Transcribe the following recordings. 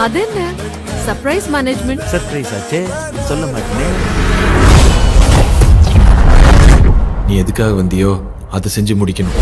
அது என்ன surprise management surprise ஆச்சே சொல்ல மாட்டேனே நீ எதுக்காக வந்தியோ அதை செஞ்சு முடிக்கணும்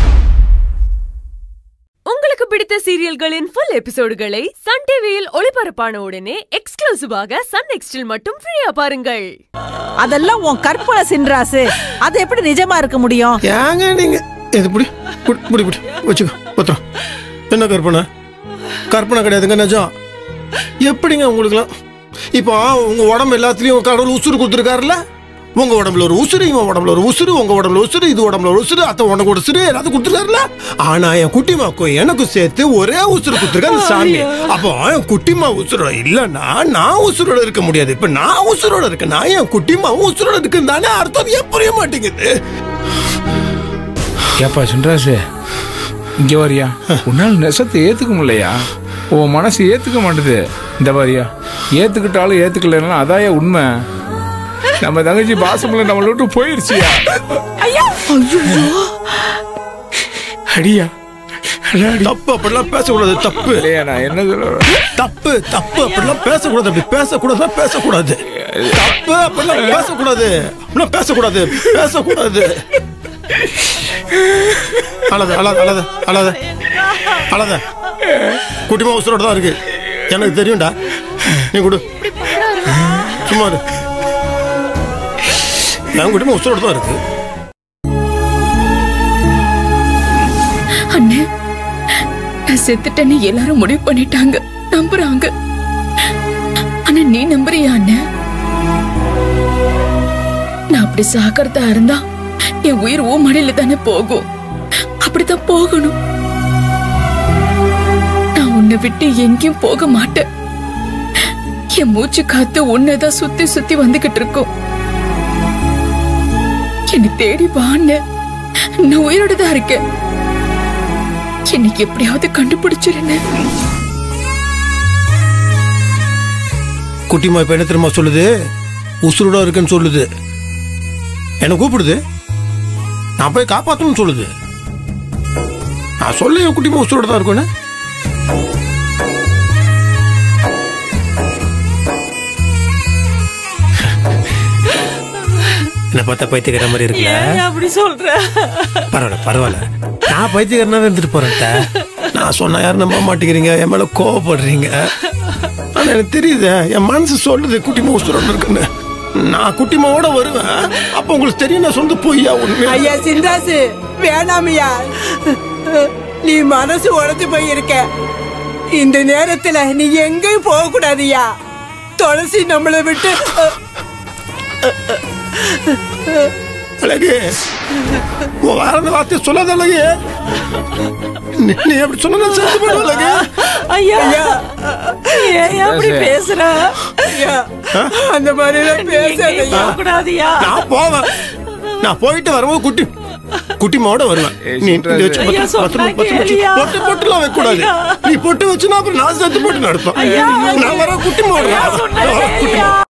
உங்களுக்கு பிடித்த சீரியல்களின் ஃபுல் எபிசோடுகளை சன் டிவியில் ஒளிபரப்பான உடனே எக்ஸ்க்ளூசிவாக சன் நெக்ஸ்டில் மட்டும் ஃப்ரீயா பாருங்கள் அதெல்லாம் உன் கற்பனை சின்ராசு அது எப்படி நிஜமா இருக்க முடியும் ஏங்க நீங்க இது புடி புடி புடி புடி வச்சுக்கோ பத்திரம் என்ன கற்பனை கற்பனை கிடையாதுங்க நிஜம் எப்படிங்க உங்களுக்குலாம் இப்போ உங்க உடம்பு எல்லாத்துலயும் கடவுள் உசுறு கொடுத்துருக்காருல்ல உங்க உடம்புல ஒரு உசுறு இவன் உடம்புல ஒரு உசுறு உங்க உடம்புல உசுறு இது உடம்புல ஒரு உசுறு அத்தை உனக்கு ஒரு உசுறு எல்லாத்தையும் கொடுத்துருக்காருல்ல ஆனா என் குட்டிமாக்கும் எனக்கும் சேர்த்து ஒரே உசுறு கொடுத்துருக்காரு அந்த சாமி அப்போ என் குட்டிமா உசுரோட இல்லைன்னா நான் உசுரோட இருக்க முடியாது இப்ப நான் உசுரோட இருக்கேன் நான் என் குட்டிமாவும் உசுரோட இருக்குன்னு தானே அர்த்தம் ஏன் புரிய மாட்டேங்குது ஏப்பா சின்ராசு இங்க வரியா உன்னால் நெசத்தை ஏத்துக்க முடியலையா உன் மனசு ஏத்துக்க மாட்டுது இந்த மாதிரியா ஏத்துக்கிட்டாலும் ஏத்துக்கலன்னா அதாயா உண்மை நம்ம தங்கச்சி பாசமில்ல நம்மளை விட்டு போயிருச்சியா அடியா அடி. தப்பு அப்படிலாம் பேசக்கூடாது தப்பு இல்லையா நான் என்ன சொல்றேன் தப்பு தப்பு அப்படிலாம் பேசக்கூடாது அப்படி பேசக்கூடாது பேசக்கூடாது தப்பு அப்படிலாம் பேசக்கூடாது அப்படிலாம் பேசக்கூடாது பேசக்கூடாது அழாத அழாத அழாத அழாத அழாத குட்டிமா உசுரோட தான் இருக்கு எனக்கு தெரியும்டா நீ கொடு சும்மா இரு என் குட்டிமா உசுரோட தான் இருக்கு அண்ணே நான் செத்துட்டேன்னு எல்லாரும் முடிவு பண்ணிட்டாங்க நம்புறாங்க ஆனா நீ நம்புறியா அண்ணே நான் அப்படி சாக்கிறதா இருந்தா என் உயிர் ஓ மடியில தானே போகும் அப்படித்தான் போகணும் நான் உன்னை விட்டு எங்கேயும் போக மாட்டேன் என் மூச்சு காத்து உன்னைதான் சுத்தி சுத்தி வந்துகிட்டு இருக்கும் என்னை தேடி வா அண்ணே நான் உயிரோட தான் இருக்கேன் இன்னைக்கு எப்படியாவது கண்டுபிடிச்சிருன்னு குட்டிமா இப்ப என்ன தெரியுமா சொல்லுது உசுரோட இருக்குன்னு சொல்லுது என்ன கூப்பிடுது நான் போய் காப்பாத்தணும்னு சொல்லுது நான் சொல்ல என் குட்டிமா உசுரோட தான் இருக்கும்னு என்ன பார்த்தா பைத்தியக்கார மாதிரி இருக்குல்ல அப்படி சொல்ற பரவாயில்ல பரவாயில்ல நான் பைத்தியக்காரனாவே இருந்துட்டு போறேன் அத்தை. நான் சொன்னா யாரும் நம்ப மாட்டேங்கிறீங்க என் மேல கோவப்படுறீங்க ஆனா எனக்கு தெரியுது என் மனசு சொல்லுது குட்டிமா உசுரோட இருக்குன்னு நான் குட்டிமாவோட வருவேன் அப்ப உங்களுக்கு தெரியும் நான் சொந்த பொய்யா உண்மை ஐயா சின்ராசு வேணாமையா நீ மனசு உடைஞ்சு போயிருக்க இந்த நேரத்துல நீ எங்கேயும் போக கூடாதுயா துளசி நம்மளை விட்டு அழகு உன் வேற அந்த வார்த்தையை சொல்லாத அழகு நீ- நீ அப்படி சொன்னா செத்து போயிடுவ அழகு ஐயா ஏன் அப்படி பேசுற ஐயா அந்த மாதிரி எல்லாம் பேசாதயா கூடாதியா நான் போவேன் நான் போயிட்டு வரும்போது குட்டி குட்டிமாவோட வருவேன் ஏய், நீ சொல்றாரு. இதை வச்சு பத்து- ஐயா, பத்து- சொன்னா பத்து வச்சு கேளியா? பொட்டு பொட்டுலாம் வைக்க கூடாது நீ பொட்டு வச்சுனா அப்புறம் நான் செத்து போட்டு நடப்பேன் நான் வர குட்டிமாவோட வரேன். நான் வரேன், குட்டிமா